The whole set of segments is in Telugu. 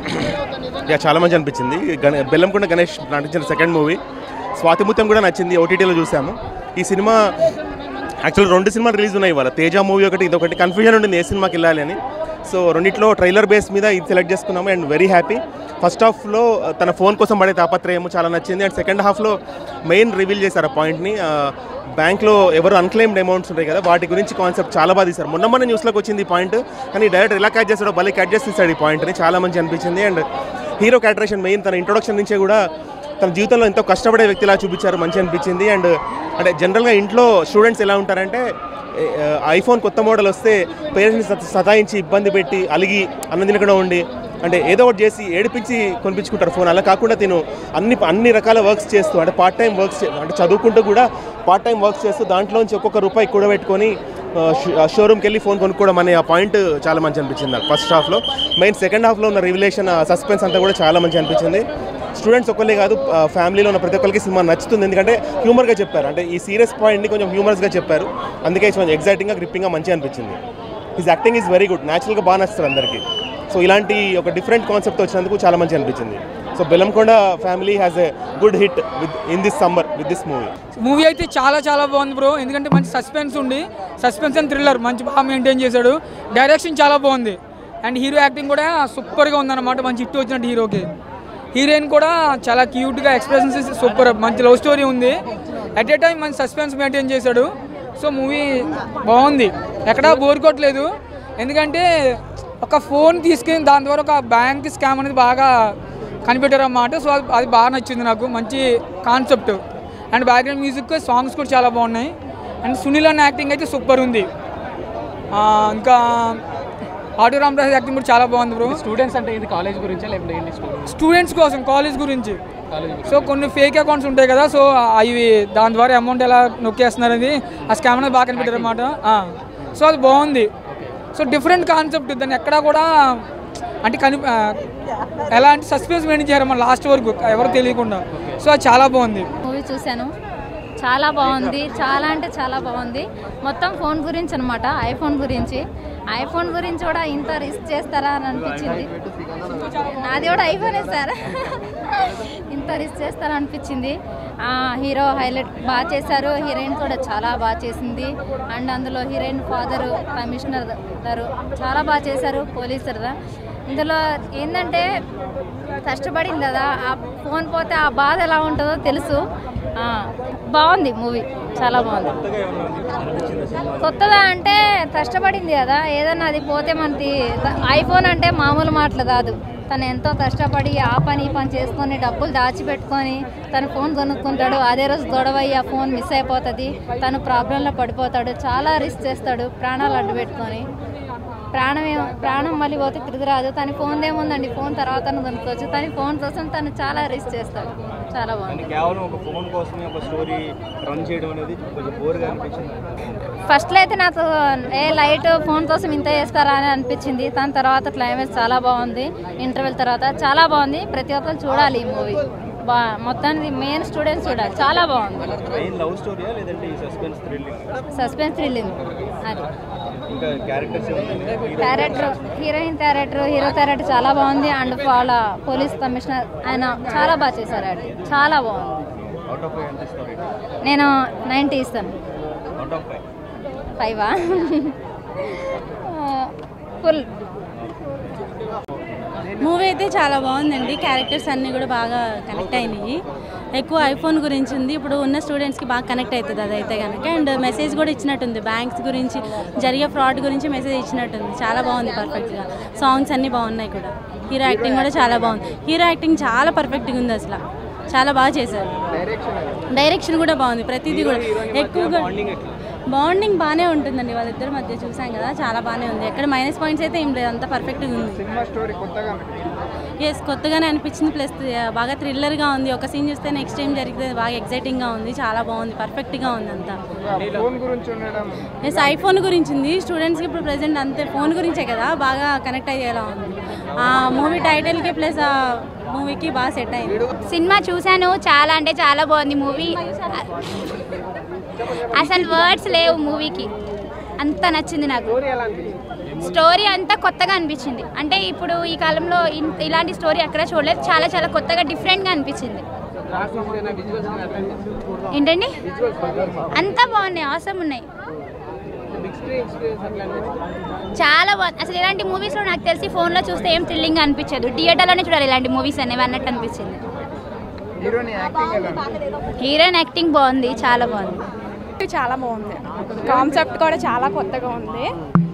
యా చాలా మంచి అనిపించింది గణ బెల్లంకొండ గణేష్ నటించిన సెకండ్ మూవీ స్వాతిముత్యం కూడా నచ్చింది ఓటీటీలో చూసాము ఈ సినిమా యాక్చువల్ రెండు సినిమాలు రిలీజ్ ఉన్నాయి ఇవాళ తేజ మూవీ ఒకటి ఇది ఒకటి కన్ఫ్యూజన్ ఉండింది ఏ సినిమాకి వెళ్ళాలి అని సో రెండిట్లో ట్రైలర్ బేస్ మీద ఇది సెలెక్ట్ చేసుకున్నాము అండ్ వెరీ హ్యాపీ ఫస్ట్ హాఫ్లో తన ఫోన్ కోసం పడే తాపత్రయం చాలా నచ్చింది అండ్ సెకండ్ హాఫ్లో మెయిన్ రివీల్ చేశారు ఆ పాయింట్ని బ్యాంక్లో ఎవరు అన్క్లెయిమ్డ్ అమౌంట్స్ ఉంటాయి కదా వాటి గురించి కాన్సెప్ట్ చాలా బాగా తీశారు మొన్న మొన్న న్యూస్లోకి వచ్చింది ఈ పాయింట్ కానీ డైరెక్ట్ ఎలా క్యాచ్ చేస్తాడో భలే క్యాచ్ చేసి తీశాడు ఈ పాయింట్ని చాలా మంచి అనిపించింది అండ్ హీరో క్యాటరేషన్ మెయిన్ తన ఇంట్రొడక్షన్ నుంచే కూడా తన జీవితంలో ఎంతో కష్టపడే వ్యక్తిలా చూపించారు మంచి అనిపించింది అండ్ అంటే జనరల్గా ఇంట్లో స్టూడెంట్స్ ఎలా ఉంటారంటే ఐఫోన్ కొత్త మోడల్ వస్తే పేరెంట్స్ని సత- సతాయించి ఇబ్బంది పెట్టి అలిగి అన్నం తినకుండా ఉండి అంటే ఏదో ఒకటి చేసి ఏడిపించి కొనిపించుకుంటారు ఫోన్ అలా కాకుండా తిను అన్ని అన్ని రకాల వర్క్స్ చేస్తూ అంటే పార్ట్ టైం వర్క్స్ అంటే చదువుకుంటూ కూడా పార్ట్ టైం వర్క్స్ చేస్తూ దాంట్లోంచి ఒక్కొక్క రూపాయి కూడబెట్టుకొని షోరూమ్కి వెళ్ళి ఫోన్ కొనుక్కోవడం అనే ఆ పాయింట్ చాలా మంచి అనిపించింది నాకు ఫస్ట్ హాఫ్లో మెయిన్ సెకండ్ హాఫ్లో ఉన్న రివిలేషన్ సస్పెన్స్ అంతా కూడా చాలా మంచి అనిపించింది స్టూడెంట్స్ ఒక్కలే కాదు ఫ్యామిలీలో ఉన్న ప్రతి ఒక్కరికి సినిమా నచ్చుతుంది ఎందుకంటే హ్యూమర్గా చెప్పారు అంటే ఈ సీరియస్ పాయింట్ని కొంచెం హ్యూమర్స్గా చెప్పారు అందుకే కొంచెం ఎగ్జైటింగ్గా గ్రిప్పింగ్గా మంచిగా అనిపించింది his acting is very good న్యాచురల్గా బాగా నచ్చుతుంది అందరికీ సో ఇలాంటి ఒక డిఫరెంట్ కాన్సెప్ట్ వచ్చినందుకు చాలా మంచి అనిపించింది so Bellamkonda family has a good hit with in this summer with this movie movie అయితే చాలా చాలా బాగుంది బ్రో ఎందుకంటే మంచి సస్పెన్స్ ఉండి సస్పెన్స్ అండ్ థ్రిల్లర్ మంచి బాగా మెయింటైన్ చేశాడు డైరెక్షన్ చాలా బాగుంది అండ్ హీరో యాక్టింగ్ కూడా సూపర్గా ఉందన్నమాట మంచి హిట్ వచ్చినట్టు హీరోకి హీరోయిన్ కూడా చాలా క్యూట్గా ఎక్స్ప్రెషన్స్ సూపర్ మంచి లవ్ స్టోరీ ఉంది అట్ ఏ టైం మంచి సస్పెన్స్ మెయింటైన్ చేశాడు సో మూవీ బాగుంది ఎక్కడా బోర్ కొట్టలేదు ఎందుకంటే ఒక ఫోన్ తీసుకుని దాని ద్వారా ఒక బ్యాంక్ స్కామ్ అనేది బాగా కనిపెట్టారు అన్నమాట సో అది అది బాగా నచ్చింది నాకు మంచి concept and background music songs కూడా చాలా బాగున్నాయి అండ్ సునీల్ అన్న యాక్టింగ్ అయితే సూపర్ ఉంది ఆ, ఇంకా ఆటో రామరాజ్ యాక్టింగ్ కూడా చాలా బాగుంది బ్రో స్టూడెంట్స్ అంటే ఇది కాలేజ్ గురించా లేకపోతే ఏంటి స్టూడెంట్స్ స్టూడెంట్స్ కోసం కాలేజ్ గురించి కాలేజ్ సో కొన్ని ఫేక్ అకౌంట్స్ ఉంటాయి కదా సో అవి దాని ద్వారా అమౌంట్ ఎలా నొక్కేస్తున్నారు అది ఆ స్కామ్ అనేది బాగా కనిపెట్టారు అనమాట సో అది బాగుంది సో డిఫరెంట్ కాన్సెప్ట్ దాన్ని ఎక్కడా కూడా అంటే కని ఆ, ఎలాంటి సస్పెన్స్ మెయింటైన్ చేయరు మన లాస్ట్ వరకు ఎవరు తెలియకుండా సో అది చాలా బాగుంది మూవీ చూశాను చాలా బాగుంది చాలా అంటే చాలా బాగుంది మొత్తం ఫోన్ గురించి అనమాట ఐఫోన్ గురించి ఐఫోన్ గురించి కూడా ఇంత రిస్క్ చేస్తారా అని అనిపించింది నాది కూడా ఐఫోనే సార్ ఇంత రిస్క్ చేస్తారా అనిపించింది ఆ, హీరో హైలైట్ బాగా చేశారు హీరోయిన్ కూడా చాలా బాగా చేసింది అండ్ అందులో హీరోయిన్ ఫాదరు కమిషనర్ గారు చాలా బాగా చేశారు పోలీసులు ఇందులో ఏంటంటే కష్టపడింది కదా ఆ ఫోన్ పోతే ఆ బాధ ఎలా ఉంటుందో తెలుసు ఆ, బాగుంది మూవీ చాలా బాగుంది కొత్తగా అంటే కష్టపడింది కదా ఏదన్నా అది పోతే మనకి ఐఫోన్ అంటే మామూలు మాటలు కాదు తను ఎంతో కష్టపడి ఆ పని ఈ పని చేసుకొని డబ్బులు దాచిపెట్టుకొని తను ఫోన్ కొనుక్కుంటాడు అదే రోజు గొడవయ్యి ఆ ఫోన్ మిస్ అయిపోతుంది తను ప్రాబ్లంలో పడిపోతాడు చాలా రిస్క్ చేస్తాడు ప్రాణాలు అడ్డు పెట్టుకొని ప్రాణం ఏం ప్రాణం మళ్ళీ పోతే తిరిగి రాదు తన ఫోన్ ఏముందండి ఫోన్ తర్వాత కొనుక్కోవచ్చు తన ఫోన్ కోసం తను చాలా రిస్క్ చేస్తాడు చాలా బాగుంది కేవలం ఒక ఫోన్ కోసమే ఒక స్టోరీ రన్ చేయడం అనేది కొంచెం బోర్గా అనిపించింది ఫస్ట్లో అయితే నాకు ఏ లైట్ ఫోన్ కోసం ఇంత చేస్తారా అని అనిపించింది దాని తర్వాత క్లైమాక్స్ చాలా బాగుంది ఇంటర్వెల్ తర్వాత చాలా బాగుంది ప్రతి ఒక్కరు చూడాలి ఈ మూవీ బా మొత్తానికి మెయిన్ స్టూడెంట్స్ చూడాలి చాలా బాగుంది మెయిన్ లవ్ స్టోరీయా లేదంటే ఈ సస్పెన్స్ థ్రిల్లింగ్ సస్పెన్స్ థ్రిల్లింగ్ అది ఇంకా characters character heroine character hero character చాలా బాగుంది అండ్ వాళ్ళ పోలీస్ కమిషనర్ ఆయన చాలా బాగా చేశారు అది చాలా బాగుంది అవుట్ ఆఫ్ ఫైవ్ ఎంత ఇస్తారు నేను నైంటీ ఇస్తాను అవుట్ ఆఫ్ ఫైవ్ ఫైవా ఫుల్ మూవీ అయితే చాలా బాగుందండి క్యారెక్టర్స్ అన్నీ కూడా బాగా కనెక్ట్ అయినాయి ఎక్కువ ఐఫోన్ గురించి ఉంది ఇప్పుడు ఉన్న స్టూడెంట్స్కి బాగా కనెక్ట్ అవుతుంది అదైతే కనుక అండ్ మెసేజ్ కూడా ఇచ్చినట్టుంది బ్యాంక్స్ గురించి జరిగే ఫ్రాడ్ గురించి మెసేజ్ ఇచ్చినట్టుంది చాలా బాగుంది పర్ఫెక్ట్గా సాంగ్స్ అన్నీ బాగున్నాయి కూడా హీరో యాక్టింగ్ కూడా చాలా బాగుంది హీరో యాక్టింగ్ చాలా పర్ఫెక్ట్గా ఉంది అసలు చాలా బాగా చేశారు డైరెక్షన్ కూడా బాగుంది ప్రతిదీ కూడా ఎక్కువగా బాండింగ్ బాగానే ఉంటుందండి వాళ్ళిద్దరి మధ్య చూసాం కదా చాలా బాగానే ఉంది ఎక్కడ మైనస్ పాయింట్స్ అయితే ఏం లేదు అంత పర్ఫెక్ట్గా ఉంది సినిమా స్టోరీ కొత్తగా ఎస్ కొత్తగానే అనిపించింది ప్లస్ బాగా థ్రిల్లర్గా ఉంది ఒక సీన్ చూస్తే నెక్స్ట్ టైం జరిగితే బాగా ఎగ్జైటింగ్గా ఉంది చాలా బాగుంది పర్ఫెక్ట్గా ఉంది అంతా ఫోన్ గురించి ఉండడం ఎస్ ఐఫోన్ గురించి ఉంది స్టూడెంట్స్కి ఇప్పుడు ప్రెసెంట్ అంతే ఫోన్ గురించే కదా బాగా కనెక్ట్ అయ్యేలా ఉంది ఆ మూవీ టైటిల్కి ప్లస్ ఆ మూవీకి బాగా సెట్ అయింది సినిమా చూశాను చాలా అంటే చాలా బాగుంది మూవీ అసలు వర్డ్స్ లేవు మూవీకి అంత నచ్చింది నాకు స్టోరీ అంతా కొత్తగా అనిపించింది అంటే ఇప్పుడు ఈ కాలంలో ఇన్- ఇలాంటి స్టోరీ ఎక్కడ చూడలేదు చాలా చాలా కొత్తగా డిఫరెంట్గా అనిపించింది ఏంటండి అంతా బాగున్నాయి అవసరం ఉన్నాయి చాలా బాగుంది అసలు ఇలాంటి మూవీస్లో నాకు తెలిసి ఫోన్లో చూస్తే ఏం థ్రిల్లింగ్ అనిపించదు థియేటర్లోనే చూడాలి ఇలాంటి మూవీస్ అనేవి అన్నట్టు అనిపించింది హీరోయిన్ యాక్టింగ్ బాగుంది చాలా బాగుంది చాలా బాగుంది కాన్సెప్ట్ కూడా చాలా కొత్తగా ఉంది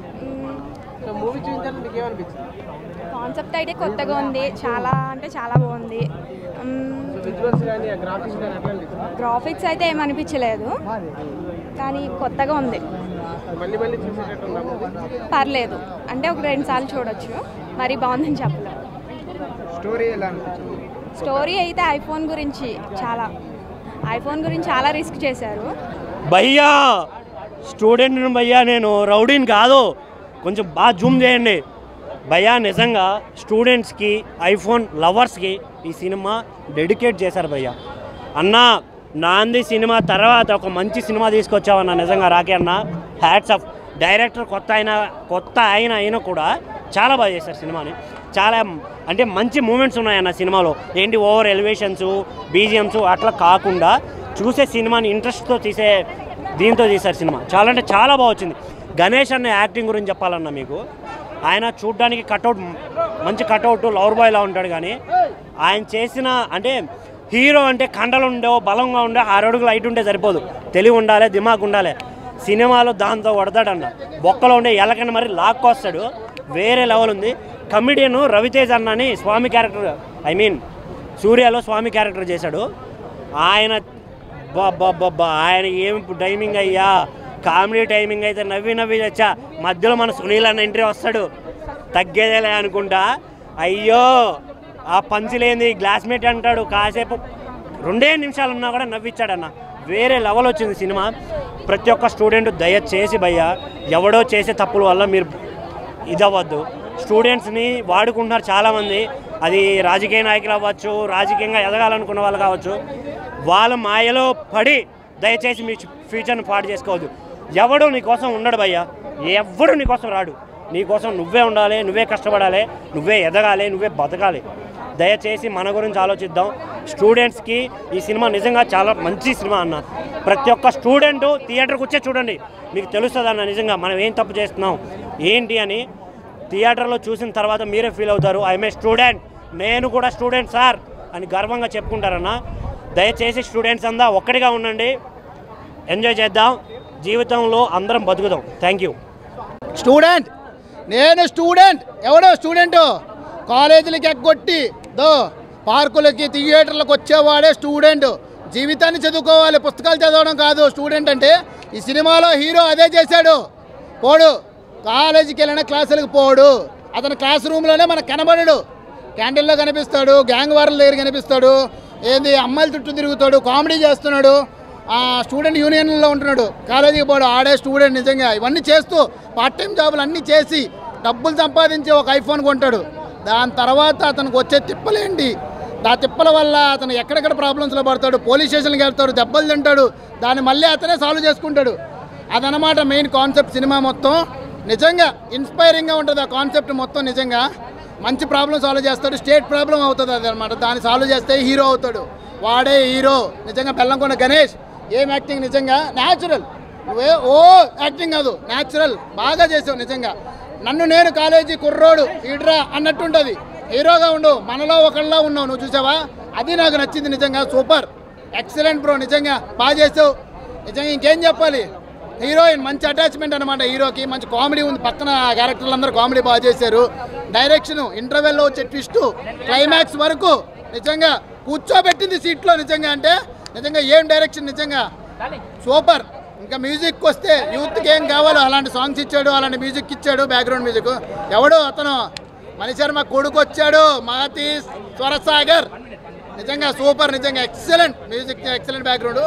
మూవీ చూసిన తర్వాత మీకు ఏమనిపించింది కాన్సెప్ట్ అయితే కొత్తగా ఉంది చాలా అంటే చాలా బాగుంది విజువల్స్ కానీ గ్రాఫిక్స్ కానీ ఎట్లా అనిపించింది గ్రాఫిక్స్ అయితే ఏమనిపించలేదు కానీ కొత్తగా ఉంది మళ్ళీ మళ్ళీ చూసేటట్టు ఉందా movie? పర్లేదు అంటే ఒక రెండు సార్లు చూడొచ్చు మరి బాగుందని చెప్పలేదు స్టోరీ ఎలా అనిపించింది స్టోరీ అయితే ఐఫోన్ గురించి చాలా ఐఫోన్ గురించి చాలా రిస్క్ చేశారు భయ్యా స్టూడెంట్ భయ్యా నేను రౌడీని కాదు కొంచెం బాగా జూమ్ చేయండి భయ్యా నిజంగా స్టూడెంట్స్కి ఐఫోన్ లవర్స్కి ఈ సినిమా డెడికేట్ చేశారు భయ్యా అన్న నాంది సినిమా తర్వాత ఒక మంచి సినిమా తీసుకొచ్చావన్న నిజంగా రాకే అన్న హ్యాట్స్ ఆఫ్ డైరెక్టర్ కొత్త అయినా కొత్త అయిన అయినా కూడా చాలా బాగా చేశారు సినిమాని చాలా అంటే మంచి మూమెంట్స్ ఉన్నాయన్న సినిమాలో ఏంటి ఓవర్ ఎలివేషన్స్ బీజిఎమ్స్ అట్లా కాకుండా చూసే సినిమాని ఇంట్రెస్ట్తో తీసే దీంతో తీశారు సినిమా చాలా అంటే చాలా బాగా వచ్చింది గణేష్ అనే యాక్టింగ్ గురించి చెప్పాలన్నా మీకు ఆయన చూడ్డానికి కట్అవుట్ మంచి కట్అవుట్ లవర్ బాయ్లా ఉంటాడు కానీ ఆయన చేసిన అంటే హీరో అంటే కండలు ఉండో బలంగా ఉండే ఆరు అడుగులు హైట్ ఉంటే సరిపోదు తెలివి ఉండాలి దిమాగ్ ఉండాలి సినిమాలో దాంతో కొడతాడన్న బొక్కలో ఉండే ఎలకని మరి లాక్కొస్తాడు వేరే లెవెల్ ఉంది కమిడియన్ రవితేజ్ అన్న అని స్వామి క్యారెక్టర్ ఐ మీన్ సూర్యలో స్వామి క్యారెక్టర్ చేశాడు ఆయన బాబా ఆయన ఏం టైమింగ్ అయ్యా కామెడీ టైమింగ్ అయితే నవ్వి నవ్వి చచ్చా మధ్యలో మన సునీల్ అన్న ఎంట్రీ వస్తాడు తగ్గేదేలే అనుకుంటా అయ్యో ఆ పంచులేంది గ్లాస్మేట్ అంటాడు కాసేపు రెండే నిమిషాలు ఉన్నా కూడా నవ్విచ్చాడన్న వేరే లెవెల్ వచ్చింది సినిమా ప్రతి ఒక్క స్టూడెంట్ దయచేసి భయ్య ఎవడో చేసే తప్పుల వల్ల మీరు ఇదవ్వద్దు స్టూడెంట్స్ని వాడుకుంటున్నారు చాలామంది అది రాజకీయ నాయకులు అవ్వచ్చు రాజకీయంగా ఎదగాలనుకున్న వాళ్ళు కావచ్చు వాళ్ళ మాయలో పడి దయచేసి మీ ఫ్యూచర్ని పాడు చేసుకోవద్దు ఎవడు నీకోసం ఉండడు భయ్యా ఎవడు నీకోసం రాడు నీకోసం నువ్వే ఉండాలి నువ్వే కష్టపడాలి నువ్వే ఎదగాలి నువ్వే బతకాలి దయచేసి మన గురించి ఆలోచిద్దాం స్టూడెంట్స్కి ఈ సినిమా నిజంగా చాలా మంచి సినిమా అన్న ప్రతి ఒక్క స్టూడెంట్ థియేటర్కి వచ్చే చూడండి మీకు తెలుస్తుంది అన్న నిజంగా మనం ఏం తప్పు చేస్తున్నాం ఏంటి అని థియేటర్లో చూసిన తర్వాత మీరే ఫీల్ అవుతారు ఐఎమ్ ఏ స్టూడెంట్ నేను కూడా స్టూడెంట్ సార్ అని గర్వంగా చెప్పుకుంటారన్న దయచేసి స్టూడెంట్స్ అంతా ఒక్కడిగా ఉండండి ఎంజాయ్ చేద్దాం జీవితంలో అందరం బతుకుదాం థ్యాంక్ యూ స్టూడెంట్ నేను స్టూడెంట్ ఎవడో స్టూడెంట్ కాలేజీలకి ఎగ్గొట్టి దో పార్కులకి థియేటర్లకు వచ్చేవాడే స్టూడెంట్ జీవితాన్ని చదువుకోవాలి పుస్తకాలు చదవడం కాదు స్టూడెంట్ అంటే ఈ సినిమాలో హీరో అదే చేశాడు పోడు కాలేజీకి వెళ్ళిన క్లాసులకు పోడు అతను క్లాస్ రూమ్లోనే మనకు కనబడడు క్యాంటీన్లో కనిపిస్తాడు గ్యాంగ్ వార్ల దగ్గర కనిపిస్తాడు ఏంది అమ్మాయిల చుట్టూ తిరుగుతాడు కామెడీ చేస్తున్నాడు ఆ స్టూడెంట్ యూనియన్లో ఉంటున్నాడు కాలేజీకి పోడు ఆడే స్టూడెంట్ నిజంగా ఇవన్నీ చేస్తూ పార్ట్ టైం జాబులు అన్నీ చేసి డబ్బులు సంపాదించి ఒక ఐఫోన్ కొంటాడు దాని తర్వాత అతనికి వచ్చే తిప్పలేంటి ఆ తిప్పల వల్ల అతను ఎక్కడెక్కడ ప్రాబ్లమ్స్లో పడతాడు పోలీస్ స్టేషన్కి వెళ్తాడు దెబ్బలు తింటాడు దాన్ని మళ్ళీ అతనే సాల్వ్ చేసుకుంటాడు అదనమాట మెయిన్ కాన్సెప్ట్ సినిమా మొత్తం నిజంగా ఇన్స్పైరింగ్గా ఉంటుంది ఆ కాన్సెప్ట్ మొత్తం నిజంగా మంచి ప్రాబ్లం సాల్వ్ చేస్తాడు స్టేట్ ప్రాబ్లం అవుతుంది అది అనమాట దాన్ని సాల్వ్ చేస్తే హీరో అవుతాడు వాడే హీరో నిజంగా బెల్లంకొండ గణేష్ ఏం యాక్టింగ్ నిజంగా న్యాచురల్ నువ్వే ఓ యాక్టింగ్ కాదు న్యాచురల్ బాగా చేసావు నిజంగా నన్ను నేను కాలేజీ కుర్రోడు ఈడ్రా అన్నట్టుంటుంది హీరోగా ఉండు మనలో ఒకళ్ళ ఉన్నావు నువ్వు చూసావా అది నాకు నచ్చింది నిజంగా సూపర్ ఎక్సలెంట్ బ్రో నిజంగా బాగా చేసావు నిజంగా ఇంకేం చెప్పాలి హీరోయిన్ మంచి అటాచ్మెంట్ అనమాట హీరోకి మంచి కామెడీ ఉంది పక్కన క్యారెక్టర్లు అందరూ కామెడీ బాగా చేశారు డైరెక్షన్ ఇంటర్వెల్లో వచ్చే ట్విస్ట్ క్లైమాక్స్ వరకు నిజంగా కూర్చోబెట్టింది సీట్లో నిజంగా అంటే నిజంగా ఏం డైరెక్షన్ నిజంగా సూపర్ ఇంకా మ్యూజిక్ వస్తే యూత్కి ఏం కావాలో అలాంటి సాంగ్స్ ఇచ్చాడు అలాంటి మ్యూజిక్ ఇచ్చాడు బ్యాక్గ్రౌండ్ మ్యూజిక్ ఎవడు అతను మణిశర్మ కొడుకు వచ్చాడు మాతి స్వరసాగర్ నిజంగా సూపర్ నిజంగా excellent music excellent background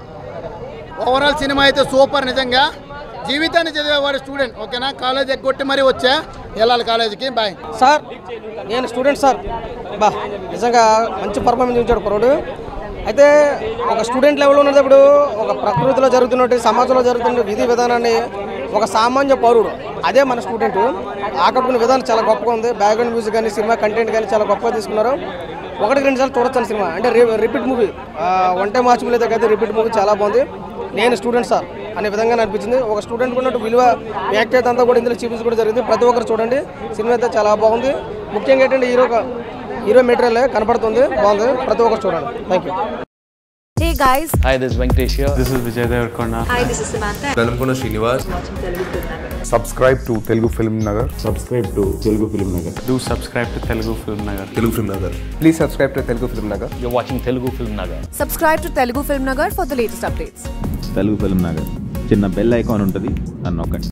overall సినిమా అయితే సూపర్ నిజంగా జీవితాన్ని చదివేవాడు స్టూడెంట్ ఓకేనా కాలేజ్ ఎగ్గొట్టి మరీ వచ్చా వెళ్ళాలి కాలేజీకి బాయ్ సార్ నేను స్టూడెంట్ సార్ బా నిజంగా మంచి పర్ఫార్మెన్స్ ఇచ్చాడు కుర్రోడు అయితే ఒక స్టూడెంట్ లెవెల్లో ఉన్నప్పుడు ఒక ప్రకృతిలో జరుగుతున్నట్టు సమాజంలో జరుగుతున్న విధి విధానాన్ని ఒక సామాన్య పౌరుడు అదే మన స్టూడెంట్ ఆకట్టుకునే విధానం చాలా గొప్పగా ఉంది బ్యాక్గ్రౌండ్ మ్యూజిక్ కానీ సినిమా కంటెంట్ కానీ చాలా గొప్పగా తీసుకున్నారు ఒకటికి రెండు సార్లు చూడొచ్చు సినిమా అంటే రి- repeat movie one time watchable అయితే కదా రిపీట్ మూవీ చాలా బాగుంది నేను స్టూడెంట్ సార్ అనే విధంగా అనిపించింది ఒక స్టూడెంట్ ఉన్నట్టు విలువ యాక్ట్ అంతా కూడా ఇందులో చూపించడం జరిగింది ప్రతి ఒక్కరు చూడండి సినిమా అయితే చాలా బాగుంది ముఖ్యంగా ఏంటంటే హీరో హీరో మెటీరియల్ కనపడుతుంది బాగుంది ప్రతి ఒక్కరు చూడండి thank you Hey guys, Hi, this is Venkatesh here. This is Vijay Devarkonda. hi, this is Samantha. Velankonda Srinivas subscribe to Telugu Film Nagar subscribe to Telugu Film Nagar Do subscribe to Telugu Film Nagar. Telugu Film Nagar please subscribe to Telugu Film Nagar You're watching Telugu Film Nagar. Subscribe to Telugu Film Nagar for the latest updates. Telugu Film Nagar చిన్న బెల్ ఐకాన్ ఉంటుంది అని నొక్కండి